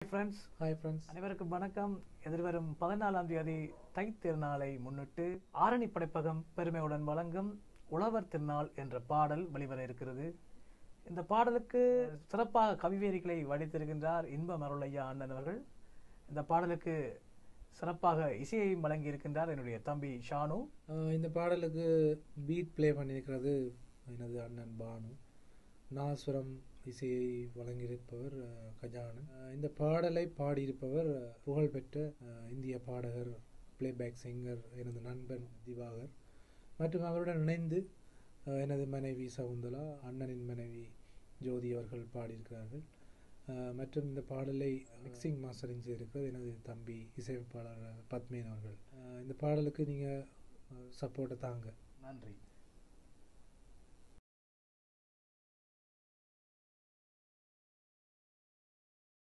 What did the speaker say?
friends hi friends அனைவருக்கும் வணக்கம் எதிர்வரும் பதினாலாம் தேதி தை திருநாளை முன்னிட்டு ஆரணி படைப்பகம் பெருமையுடன் வழங்கும் உழவர் திருநாள் என்ற பாடல் வெளிவர இருக்கிறது இந்த பாடலுக்கு சிறப்பாக கவிவேரிகளை வடித்திருக்கின்றார் இன்ப மருளையா அண்ணன் அவர்கள் இந்த பாடலுக்கு சிறப்பாக இசையையும் வழங்கி இருக்கின்றார் என்னுடைய தம்பி ஷானு இந்த பாடலுக்கு பீட் ப்ளே பண்ணியிருக்கிறது எனது அண்ணன் பானு நாசுரம் இசையை வழங்கியிருப்பவர் அஹ், கஜானன் அஹ், இந்த பாடலை பாடியிருப்பவர் அஹ், புகழ்பெற்ற அஹ், இந்திய பாடகர் பிளேபேக் சிங்கர் எனது நண்பன் திவாகர் மற்றும் அவருடன் இணைந்து அஹ், எனது மனைவி சகுந்தலா அண்ணனின் மனைவி ஜோதி அவர்கள் பாடியிருக்கிறார்கள் அஹ், மற்றும் இந்த பாடலை மிக்சிங் மாஸ்டரிங் செய்திருக்கிறது எனது தம்பி இசையமைப்பாளர் பத்மேன் அவர்கள் அஹ், இந்த பாடலுக்கு நீங்கள் சப்போர்ட்டை தாங்க நன்றி